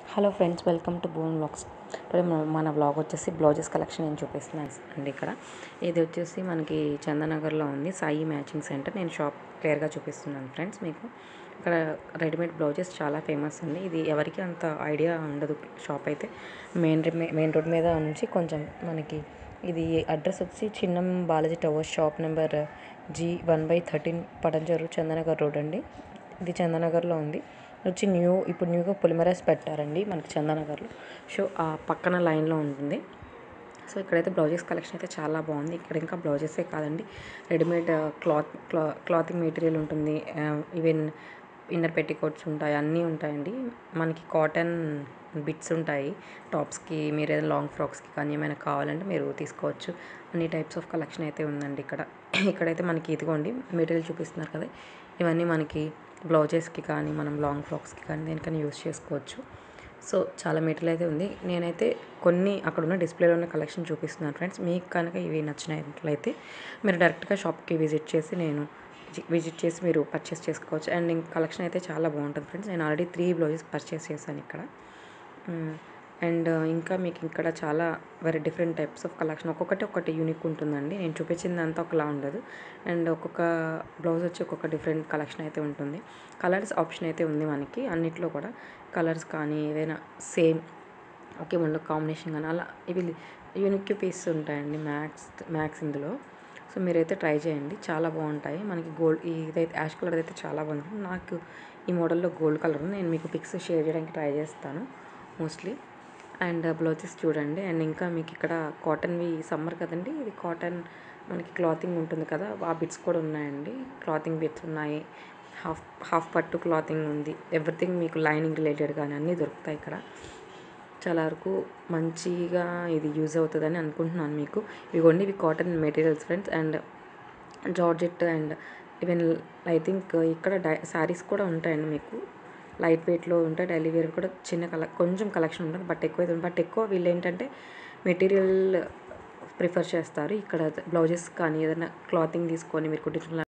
hello friends welcome to bon blogs ఇప్పుడు మన- మన బ్లాగ్ వచ్చేసి బ్లౌజెస్ కలెక్షన్ నేను చూపిస్తున్నాను అండి ఇక్కడ ఇది వచ్చేసి మనకి చందనగర్లో ఉంది సాయి మ్యాచింగ్ సెంటర్ నేను షాప్ క్లియర్గా చూపిస్తున్నాను ఫ్రెండ్స్ మీకు ఇక్కడ రెడీమేడ్ బ్లౌజెస్ చాలా ఫేమస్ అండి ఇది ఎవరికి అంత ఐడియా ఉండదు షాప్ అయితే మెయిన్ మెయిన్ రోడ్ మీద నుంచి కొంచెం మనకి ఇది అడ్రస్ వచ్చి చిన్నం Balaji towers shop number G one by thirteen పడంజరు చందనగర్ రోడ్ అండి ఇది చందనగర్లో ఉంది వచ్చి న్యూ ఇప్పుడు న్యూగా పొలిమరైజ్ పెట్టారండి మనకి చందనగర్లో సో ఆ పక్కన లైన్లో ఉంటుంది సో ఇక్కడైతే బ్లౌజెస్ కలెక్షన్ అయితే చాలా బాగుంది ఇక్కడ ఇంకా బ్లౌజెసే కాదండి రెడీమేడ్ క్లాత్ క్లా క్లాతింగ్ మెటీరియల్ ఉంటుంది ఈవెన్ ఇన్నర్ పెట్టికోట్స్ ఉంటాయి అన్నీ ఉంటాయండి మనకి కాటన్ బిట్స్ ఉంటాయి టాప్స్కి మీరు ఏదైనా లాంగ్ ఫ్రాక్స్కి కానీ ఏమైనా కావాలంటే మీరు తీసుకోవచ్చు అన్ని టైప్స్ ఆఫ్ కలెక్షన్ అయితే ఉందండి ఇక్కడ ఇక్కడైతే మనకి ఇదిగోండి మెటీరియల్ చూపిస్తున్నారు కదా ఇవన్నీ మనకి బ్లౌజెస్కి కానీ మనం లాంగ్ ఫ్రాక్స్కి కానీ దేనికైనా యూస్ చేసుకోవచ్చు సో చాలా మెటీరియల్ అయితే ఉంది నేనైతే కొన్ని అక్కడ ఉన్న డిస్ప్లేలో ఉన్న కలెక్షన్ చూపిస్తున్నాను ఫ్రెండ్స్ మీకు కనుక ఇవి నచ్చినట్లయితే మీరు డైరెక్ట్గా షాప్కి విజిట్ చేసి నేను విజిట్ చేసి మీరు పర్చేస్ చేసుకోవచ్చు అండ్ ఇంక కలెక్షన్ అయితే చాలా బాగుంటుంది ఫ్రెండ్స్ నేను ఆల్రెడీ త్రీ బ్లౌజెస్ పర్చేస్ చేశాను ఇక్కడ అండ్ ఇంకా మీకు ఇక్కడ చాలా very different types of collection ఒక్కొక్కటి ఒక్కటి యూనిక్ ఉంటుందండి నేను చూపించింది అంతా ఒకలా ఉండదు అండ్ ఒక్కొక్క బ్లౌజ్ వచ్చి ఒక్కొక్క డిఫరెంట్ కలెక్షన్ అయితే ఉంటుంది కలర్స్ ఆప్షన్ అయితే ఉంది మనకి అన్నిట్లో కూడా కలర్స్ కానీ ఏదైనా సేమ్ ఒకే మనలో కాంబినేషన్ కానీ అలా ఇవి యూనిక్ పీస్ ఉంటాయండి మ్యాక్స్ మ్యాక్స్ ఇందులో సో మీరైతే ట్రై చేయండి చాలా బాగుంటాయి మనకి గోల్డ్ ఇదైతే యాష్ కలర్ అయితే చాలా బాగుంది నాకు ఈ మోడల్లో గోల్డ్ కలర్ ఉంది నేను మీకు పిక్స్ షేర్ చేయడానికి ట్రై చేస్తాను మోస్ట్లీ అండ్ బ్లౌజెస్ చూడండి అండ్ ఇంకా మీకు ఇక్కడ కాటన్వి సమ్మర్ కదండి ఇది కాటన్ మనకి క్లాతింగ్ ఉంటుంది కదా ఆ బిట్స్ కూడా ఉన్నాయండి క్లాతింగ్ బిట్స్ ఉన్నాయి హాఫ్ హాఫ్ పట్టు క్లాతింగ్ ఉంది ఎవ్రీథింగ్ మీకు లైనింగ్ రిలేటెడ్ కానీ అన్నీ దొరుకుతాయి ఇక్కడ చాలా వరకు మంచిగా ఇది యూజ్ అవుతుందని అనుకుంటున్నాను మీకు ఇవిగోండి ఇవి cotton materials friends and georgette and even I think ఇక్కడ డై శారీస్ కూడా ఉంటాయండి మీకు లైట్ వెయిట్లో ఉంటాయి డైలీ వేర్ కూడా చిన్న కల కొంచెం కలెక్షన్ ఉంటుంది బట్ ఎక్కువ అయితే బట్ ఎక్కువ వీళ్ళు ఏంటంటే మెటీరియల్ ప్రిఫర్ చేస్తారు ఇక్కడ బ్లౌజెస్ కానీ ఏదైనా క్లాతింగ్ తీసుకొని మీరు కుట్టించుకున్న